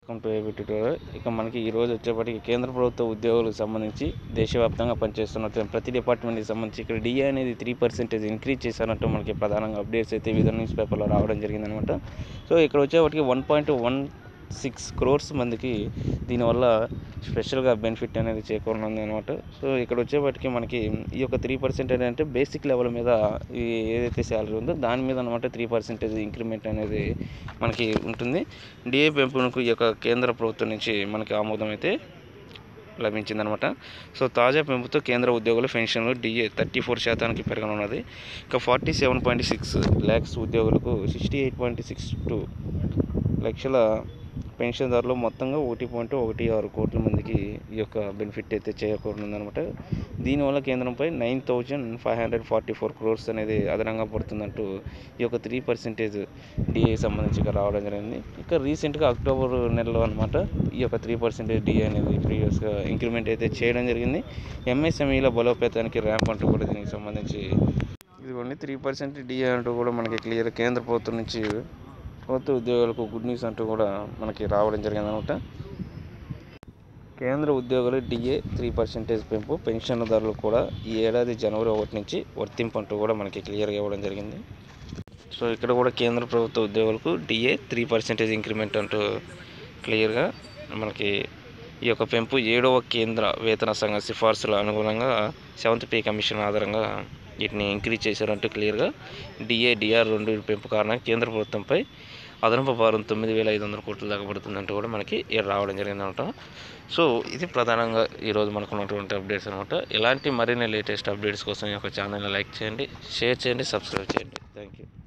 welcome to AB tutorial ఇక మనకి ఈ రోజు వచ్చేప్పటికి కేంద్ర ప్రభుత్వ ఉద్యోగులకు సంబంధించి దేశవ్యాప్తంగా పనిచేస్తున్న ప్రతి డిపార్ట్మెంట్కి సంబంధించి ఇక్కడ డిఏ అనేది త్రీ పర్సెంటేజ్ ఇంక్రీజ్ చేశారంటూ మనకి ప్రధానంగా అప్డేట్స్ అయితే వివిధ న్యూస్ పేపర్లో రావడం జరిగిందనమాట సో ఇక్కడ వచ్చేప్పటికి one point one six crores మందికి దీనివల్ల స్పెషల్గా బెనిఫిట్ అనేది చేకూరనుంది అనమాట సో ఇక్కడ వచ్చేప్పటికి మనకి ఈ యొక్క త్రీ పర్సెంటేజ్ అంటే బేసిక్ లెవెల్ మీద ఈ ఏదైతే శాలరీ ఉందో దాని మీద అనమాట త్రీ పర్సెంటేజ్ ఇంక్రిమెంట్ అనేది మనకి ఉంటుంది డిఏ పెంపునకు ఈ యొక్క కేంద్ర ప్రభుత్వం నుంచి మనకి ఆమోదం అయితే లభించిందనమాట సో తాజా పెంపుతో కేంద్ర ఉద్యోగుల పెన్షన్లు డిఏ థర్టీ ఫోర్ శాతానికి పెరగనున్నది ఇక forty seven point six lakhs ఉద్యోగులకు sixty eight point six two లక్షల పెన్షన్దారులు మొత్తంగా ఒకటి పాయింట్ ఒకటి ఆరు కోట్ల మందికి ఈ యొక్క బెనిఫిట్ అయితే చేయకూడదన్నమాట దీనివల్ల కేంద్రంపై nine thousand five hundred forty four crores అనేది అదనంగా పడుతుందంటూ ఈ యొక్క త్రీ పర్సెంటేజ్ డిఏ సంబంధించి ఇక రావడం జరిగింది ఇక రీసెంట్గా అక్టోబర్ నెలలో అనమాట ఈ యొక్క త్రీ పర్సెంటేజ్ డిఏ అనేది ప్రీవియస్గా ఇంక్రిమెంట్ అయితే చేయడం జరిగింది ఎంఎస్ఎంఈల బలోపేతానికి ర్యాంప్ అంటూ కూడా దీనికి సంబంధించి ఇదిగోండి త్రీ పర్సెంట్ డిఏ అంటూ కూడా మనకి క్లియర్ కేంద్ర ప్రభుత్వం నుంచి ప్రభుత్వ ఉద్యోగులకు గుడ్ న్యూస్ అంటూ కూడా మనకి రావడం జరిగిందనమాట కేంద్ర ఉద్యోగులు డిఏ త్రీ పర్సెంటేజ్ పెంపు పెన్షన్దారులు కూడా ఈ ఏడాది జనవరి ఒకటి నుంచి వర్తింపు అంటూ కూడా మనకి క్లియర్గా ఇవ్వడం జరిగింది సో ఇక్కడ కూడా కేంద్ర ప్రభుత్వ ఉద్యోగులకు డిఏ త్రీ పర్సెంటేజ్ ఇంక్రిమెంట్ అంటూ క్లియర్గా మనకి ఈ యొక్క పెంపు ఏడవ కేంద్ర వేతన సంఘ సిఫార్సుల అనుగుణంగా సెవెంత్ పే కమిషన్ ఆధారంగా వీటిని ఇంక్రీజ్ చేశారంటూ క్లియర్గా డిఏ డిఆర్ రెండు పెంపు కారణంగా కేంద్ర ప్రభుత్వంపై అదనపు భారం తొమ్మిది వేల ఐదు వందల కోట్ల దాకా పడుతుందంటూ కూడా మనకి ఇక్కడ రావడం జరిగిందనమాట సో ఇది ప్రధానంగా ఈరోజు మనకు ఉన్నటువంటి అప్డేట్స్ అనమాట ఇలాంటి మరిన్ని లేటెస్ట్ అప్డేట్స్ కోసం ఈ యొక్క ఛానల్ని లైక్ చేయండి షేర్ చేయండి సబ్స్క్రైబ్ చేయండి థ్యాంక్ యూ